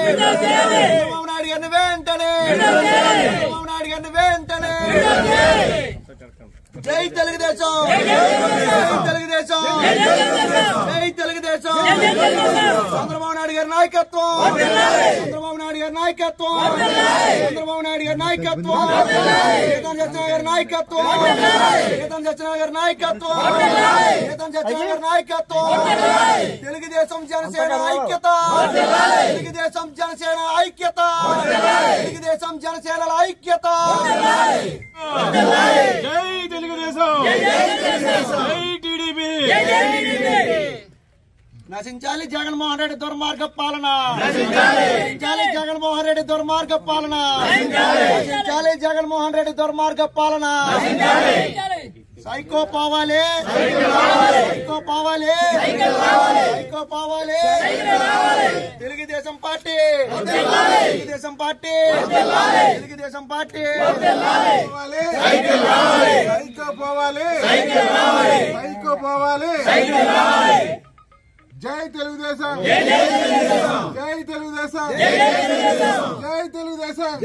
చంద్రబాబు నాయుడు గారిని వెంటనే చంద్రబాబు నాయుడు గారిని వెంటనే జై తెలుగుదేశం జై తెలుగుదేశం జై తెలుగుదేశం చంద్రబాబు నాయుడు గారి నాయకత్వం చంద్రబాబు నాయుడు గారి నాయకత్వం చంద్రబాబు నాయుడు గారి నాయకత్వం కేతన్ సత్యనారాయణ గారి నాయకత్వం కేతన్ సత్యనారాయణ గారి నాయకత్వం కేతన్ సత్యనారాయణ గారి నాయకత్వం తెలుగుదేశం జనసేన ఐక్యత తెలుగుదేశం జనసేన ఐక్యత తెలుగుదేశం జనసేనల ఐక్యత జై తెలుగుదేశం జై టీడీపీ నశించాలి జగన్మోహన్ రెడ్డి దుర్మార్గ పాలన నశించాలి జగన్మోహన్ రెడ్డి దుర్మార్గ పాలన నశించాలి జగన్మోహన్ రెడ్డి దుర్మార్గ పాలన సైకో పోవాలి సైకో పోవాలి సైకో పోవాలి Telugu Desam party Telugu Desam party Telugu Desam party psycho పోవాలి సైకో పోవాలి జై తెలుగుదేశం జై తెలుగుదేశం జై తెలుగుదేశం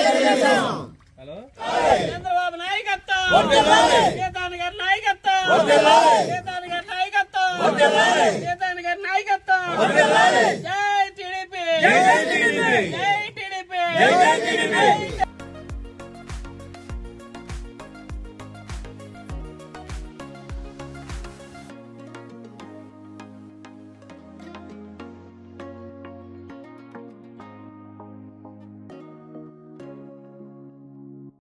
చంద్రబాబు నాయకత్వం కేతాన్ గారి నాయకత్వం కేతాన్ గారి నాయకత్వం కేతాన్ గారి నాయకత్వం జై టీడీపీ జై టీడీపీ జై టీడీపీ